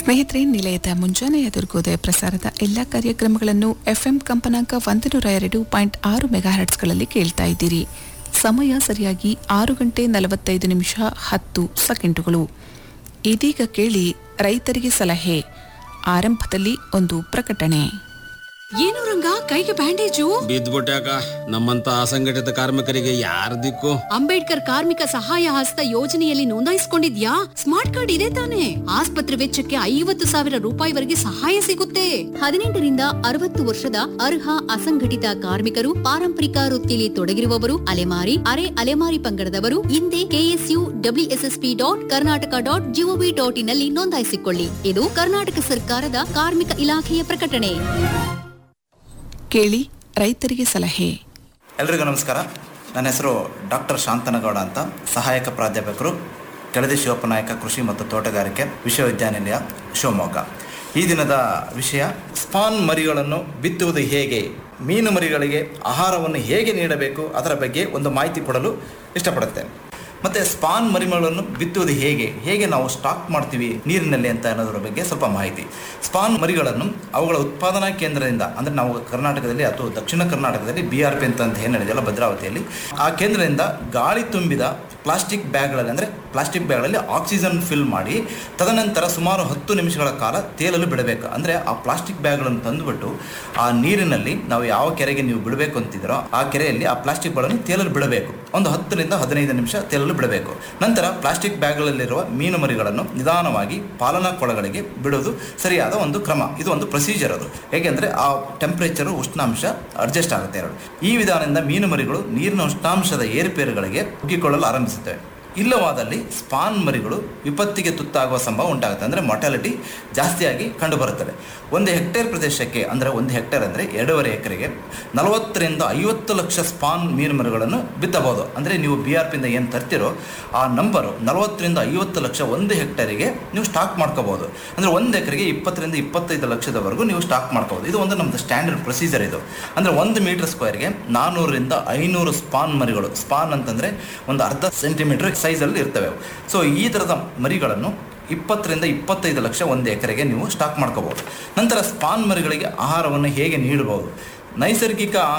ಸ್ನೇಹಿತರೆ ನಿಲಯದ ಮುಂಜಾನೆಯ ದುರ್ಗೋದಯ ಪ್ರಸಾರದ ಎಲ್ಲ ಕಾರ್ಯಕ್ರಮಗಳನ್ನು ಎಫ್ಎಂ ಕಂಪನಾಂಕ ಒಂದು ನೂರ ಎರಡು ಪಾಯಿಂಟ್ ಆರು ಮೆಗಾಹರ್ಟ್ಸ್ಗಳಲ್ಲಿ ಕೇಳ್ತಾ ಇದ್ದೀರಿ ಸಮಯ ಸರಿಯಾಗಿ ಆರು ಗಂಟೆ ನಲವತ್ತೈದು ನಿಮಿಷ ಹತ್ತು ಸೆಕೆಂಡುಗಳು ಇದೀಗ ಕೇಳಿ ರೈತರಿಗೆ ಸಲಹೆ ಆರಂಭದಲ್ಲಿ ಒಂದು ಪ್ರಕಟಣೆ ಏನು ರಂಗ ಕೈಗೆ ಬ್ಯಾಂಡೇಜು ಬಿದ್ದ್ಬಿಟ್ಯಾಕ ನಮ್ಮಂತ ಅಸಂಘಟಿತ ಕಾರ್ಮಿಕರಿಗೆ ಯಾರ ದಿಕ್ಕು ಅಂಬೇಡ್ಕರ್ ಕಾರ್ಮಿಕ ಸಹಾಯ ಹಸ್ತ ಯೋಜನೆಯಲ್ಲಿ ನೋಂದಾಯಿಸಿಕೊಂಡಿದ್ಯಾ ಸ್ಮಾರ್ಟ್ ಕಾರ್ಡ್ ಇದೆ ತಾನೆ ಆಸ್ಪತ್ರೆ ವೆಚ್ಚಕ್ಕೆ ಐವತ್ತು ಸಾವಿರ ರೂಪಾಯಿವರೆಗೆ ಸಹಾಯ ಸಿಗುತ್ತೆ ಹದಿನೆಂಟರಿಂದ ಅರವತ್ತು ವರ್ಷದ ಅರ್ಹ ಅಸಂಘಟಿತ ಕಾರ್ಮಿಕರು ಪಾರಂಪರಿಕ ವೃತ್ತಿಯಲ್ಲಿ ತೊಡಗಿರುವವರು ಅಲೆಮಾರಿ ಅರೆ ಅಲೆಮಾರಿ ಪಂಗಡದವರು ಹಿಂದೆ K S U W S S P dot Karnataka dot G O V dot in ನಲ್ಲಿ ನೋಂದಾಯಿಸಿಕೊಳ್ಳಿ ಇದು ಕರ್ನಾಟಕ ಸರ್ಕಾರದ ಕಾರ್ಮಿಕ ಇಲಾಖೆಯ ಪ್ರಕಟಣೆ ಕೇಳಿ ರೈತರಿಗೆ ಸಲಹೆ ಎಲ್ರಿಗೂ ನಮಸ್ಕಾರ ನನ್ನ ಹೆಸರು ಡಾಕ್ಟರ್ ಶಾಂತನಗೌಡ ಅಂತ ಸಹಾಯಕ ಪ್ರಾಧ್ಯಾಪಕರು ಕೆಳದಿ ಶಿವಪ್ಪನಾಯಕ ಕೃಷಿ ಮತ್ತು ತೋಟಗಾರಿಕೆ ವಿಶ್ವವಿದ್ಯಾನಿಲಯ ಶಿವಮೊಗ್ಗ ಈ ದಿನದ ವಿಷಯ ಸ್ಪಾನ್ ಮರಿಗಳನ್ನು ಬಿತ್ತುವುದು ಹೇಗೆ ಮೀನು ಮರಿಗಳಿಗೆ ಆಹಾರವನ್ನು ಹೇಗೆ ನೀಡಬೇಕು ಅದರ ಬಗ್ಗೆ ಒಂದು ಮಾಹಿತಿ ಕೊಡಲು ಇಷ್ಟಪಡುತ್ತೇನೆ ಮತ್ತು ಸ್ಪಾನ್ ಮರಿಗಳನ್ನು ಬಿತ್ತುವುದು ಹೇಗೆ ಹೇಗೆ ನಾವು ಸ್ಟಾಕ್ ಮಾಡ್ತೀವಿ ನೀರಿನಲ್ಲಿ ಅಂತ ಅನ್ನೋದ್ರ ಬಗ್ಗೆ ಸ್ವಲ್ಪ ಮಾಹಿತಿ ಸ್ಪಾನ್ ಮರಿಗಳನ್ನು ಅವುಗಳ ಉತ್ಪಾದನಾ ಕೇಂದ್ರದಿಂದ ಅಂದರೆ ನಾವು ಕರ್ನಾಟಕದಲ್ಲಿ ಅಥವಾ ದಕ್ಷಿಣ ಕರ್ನಾಟಕದಲ್ಲಿ ಬಿ ಆರ್ ಪಿ ಅಂತ ಅಂತ ಏನು ಹೇಳಿದೆಯಲ್ಲ ಭದ್ರಾವತಿಯಲ್ಲಿ ಆ ಕೇಂದ್ರದಿಂದ ಗಾಳಿ ತುಂಬಿದ ಪ್ಲಾಸ್ಟಿಕ್ ಬ್ಯಾಗ್ಗಳಲ್ಲಿ ಅಂದರೆ ಪ್ಲಾಸ್ಟಿಕ್ ಬ್ಯಾಗ್ಗಳಲ್ಲಿ ಆಕ್ಸಿಜನ್ ಫಿಲ್ ಮಾಡಿ ತದನಂತರ ಸುಮಾರು ಹತ್ತು ನಿಮಿಷಗಳ ಕಾಲ ತೇಲಲು ಬಿಡಬೇಕು ಅಂದರೆ ಆ ಪ್ಲಾಸ್ಟಿಕ್ ಬ್ಯಾಗ್ಗಳನ್ನು ತಂದುಬಿಟ್ಟು ಆ ನೀರಿನಲ್ಲಿ ನಾವು ಯಾವ ಕೆರೆಗೆ ನೀವು ಬಿಡಬೇಕು ಅಂತಿದ್ದೀರೋ ಆ ಕೆರೆಯಲ್ಲಿ ಆ ಪ್ಲಾಸ್ಟಿಕ್ಗಳನ್ನು ತೇಲಲು ಬಿಡಬೇಕು ಒಂದು ಹತ್ತರಿಂದ ಹದಿನೈದು ನಿಮಿಷ ತೇಲಲು ಬಿಡಬೇಕು ನಂತರ ಪ್ಲಾಸ್ಟಿಕ್ ಬ್ಯಾಗ್ಗಳಲ್ಲಿರುವ ಮೀನು ಮರಿಗಳನ್ನು ನಿಧಾನವಾಗಿ ಪಾಲನಾ ಕೊಳಗಳಿಗೆ ಬಿಡೋದು ಸರಿಯಾದ ಒಂದು ಕ್ರಮ ಇದು ಒಂದು ಪ್ರೊಸೀಜರ್ ಅದು ಏಕೆಂದರೆ ಆ ಟೆಂಪರೇಚರು ಉಷ್ಣಾಂಶ ಅಡ್ಜಸ್ಟ್ ಆಗುತ್ತೆ ಎರಡು ಈ ವಿಧಾನದಿಂದ ಮೀನು ಮರಿಗಳು ನೀರಿನ ಉಷ್ಣಾಂಶದ ಏರುಪೇರುಗಳಿಗೆ ಉಗ್ಗಿಕೊಳ್ಳಲು ಆರಂಭಿಸುತ್ತವೆ ಇಲ್ಲವಾದಲ್ಲಿ ಸ್ಪಾನ್ ಮರಿಗಳು ವಿಪತ್ತಿಗೆ ತುತ್ತಾಗುವ ಸಂಭವ ಉಂಟಾಗುತ್ತೆ ಅಂದರೆ ಮೊಟಾಲಿಟಿ ಜಾಸ್ತಿಯಾಗಿ ಕಂಡುಬರುತ್ತದೆ ಒಂದು ಹೆಕ್ಟೇರ್ ಪ್ರದೇಶಕ್ಕೆ ಅಂದರೆ ಒಂದು ಹೆಕ್ಟೇರ್ ಅಂದರೆ ಎರಡೂವರೆ ಎಕರೆಗೆ ನಲವತ್ತರಿಂದ ಐವತ್ತು ಲಕ್ಷ ಸ್ಪಾನ್ ಮೀನು ಮರಿಗಳನ್ನು ಬಿತ್ತಬಹುದು ಅಂದರೆ ನೀವು ಬಿ ಆರ್ ಪಿಯಿಂದ ಏನು ತರ್ತಿರೋ ಆ ನಂಬರು ನಲವತ್ತರಿಂದ ಐವತ್ತು ಲಕ್ಷ ಒಂದು ಹೆಕ್ಟೇರಿಗೆ ನೀವು ಸ್ಟಾಕ್ ಮಾಡ್ಕೋಬಹುದು ಅಂದರೆ ಒಂದು ಎಕರೆಗೆ ಇಪ್ಪತ್ತರಿಂದ ಇಪ್ಪತ್ತೈದು ಲಕ್ಷದವರೆಗೂ ನೀವು ಸ್ಟಾಕ್ ಮಾಡ್ಕೋಬಹುದು ಇದು ಒಂದು ನಮ್ಮದು ಸ್ಟ್ಯಾಂಡರ್ಡ್ ಪ್ರೊಸೀಜರ್ ಇದು ಅಂದರೆ ಒಂದು ಮೀಟರ್ ಸ್ಕ್ವೇರ್ಗೆ ನಾನ್ನೂರರಿಂದ ಐನೂರು ಸ್ಪಾನ್ ಮರಿಗಳು ಸ್ಪಾನ್ ಅಂತಂದರೆ ಒಂದು ಅರ್ಧ ಸೆಂಟಿಮೀಟರ್ ಸೈಜಲ್ಲಿ ಇರ್ತವೆ ಅವು. ಸೊ ಈ ಥರದ ಮರಿಗಳನ್ನು ಇಪ್ಪತ್ತರಿಂದ ಇಪ್ಪತ್ತೈದು ಲಕ್ಷ ಒಂದು ಎಕರೆಗೆ ನೀವು ಸ್ಟಾಕ್ ಮಾಡ್ಕೋಬಹುದು ನಂತರ ಸ್ಪಾನ್ ಮರಿಗಳಿಗೆ ಆಹಾರವನ್ನು ಹೇಗೆ ನೀಡಬಹುದು ನೈಸರ್ಗಿಕ